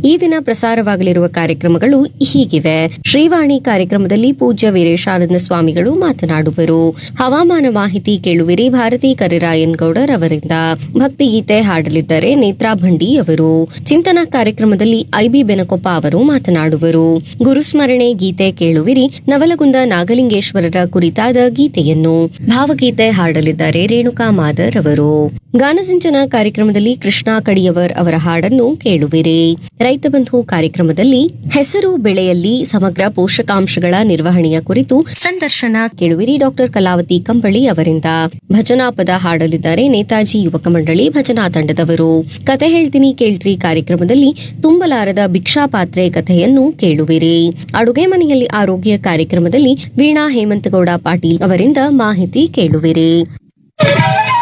ಈ ದಿನ ಪ್ರಸಾರವಾಗಲಿರುವ ಕಾರ್ಯಕ್ರಮಗಳು ಹೀಗಿವೆ ಶ್ರೀವಾಣಿ ಕಾರ್ಯಕ್ರಮದಲ್ಲಿ ಪೂಜ್ಯ ವೀರೇಶಾನಂದ ಸ್ವಾಮಿಗಳು ಮಾತನಾಡುವರು ಹವಾಮಾನ ಮಾಹಿತಿ ಕೇಳುವಿರಿ ಭಾರತಿ ಕರಿರಾಯನ್ ಗೌಡರ್ ಅವರಿಂದ ಭಕ್ತಿಗೀತೆ ಹಾಡಲಿದ್ದಾರೆ ನೇತ್ರಾ ಭಂಡಿ ಅವರು ಚಿಂತನ ಕಾರ್ಯಕ್ರಮದಲ್ಲಿ ಐಬಿ ಬೆನಕೊಪ್ಪ ಅವರು ಮಾತನಾಡುವರು ಗುರುಸ್ಮರಣೆ ಗೀತೆ ಕೇಳುವಿರಿ ನವಲಗುಂದ ನಾಗಲಿಂಗೇಶ್ವರರ ಕುರಿತಾದ ಗೀತೆಯನ್ನು ಭಾವಗೀತೆ ಹಾಡಲಿದ್ದಾರೆ ರೇಣುಕಾ ಮಾದರ್ ಅವರು ಗಾನಸಿಂಚನ ಕಾರ್ಯಕ್ರಮದಲ್ಲಿ ಕೃಷ್ಣಾ ಕಡಿಯವರ್ ಅವರ ಹಾಡನ್ನು ಕೇಳುವಿರಿ ರೈತ ಬಂಧು ಕಾರ್ಯಕ್ರಮದಲ್ಲಿ ಹೆಸರು ಬೆಳೆಯಲ್ಲಿ ಸಮಗ್ರ ಪೋಷಕಾಂಶಗಳ ನಿರ್ವಹಣೆಯ ಕುರಿತು ಸಂದರ್ಶನ ಕೇಳುವಿರಿ ಡಾಕ್ಟರ್ ಕಲಾವತಿ ಕಂಬಳಿ ಅವರಿಂದ ಭಜನಾ ಪದ ಹಾಡಲಿದ್ದಾರೆ ನೇತಾಜಿ ಯುವಕ ಮಂಡಳಿ ಭಜನಾ ತಂಡದವರು ಕತೆ ಹೇಳ್ತೀನಿ ಕೇಳ್ರಿ ಕಾರ್ಯಕ್ರಮದಲ್ಲಿ ತುಂಬಲಾರದ ಭಿಕ್ಷಾ ಪಾತ್ರೆ ಕಥೆಯನ್ನು ಕೇಳುವಿರಿ ಅಡುಗೆ ಮನೆಯಲ್ಲಿ ಆರೋಗ್ಯ ಕಾರ್ಯಕ್ರಮದಲ್ಲಿ ವೀಣಾ ಹೇಮಂತಗೌಡ ಪಾಟೀಲ್ ಅವರಿಂದ ಮಾಹಿತಿ ಕೇಳುವಿರಿ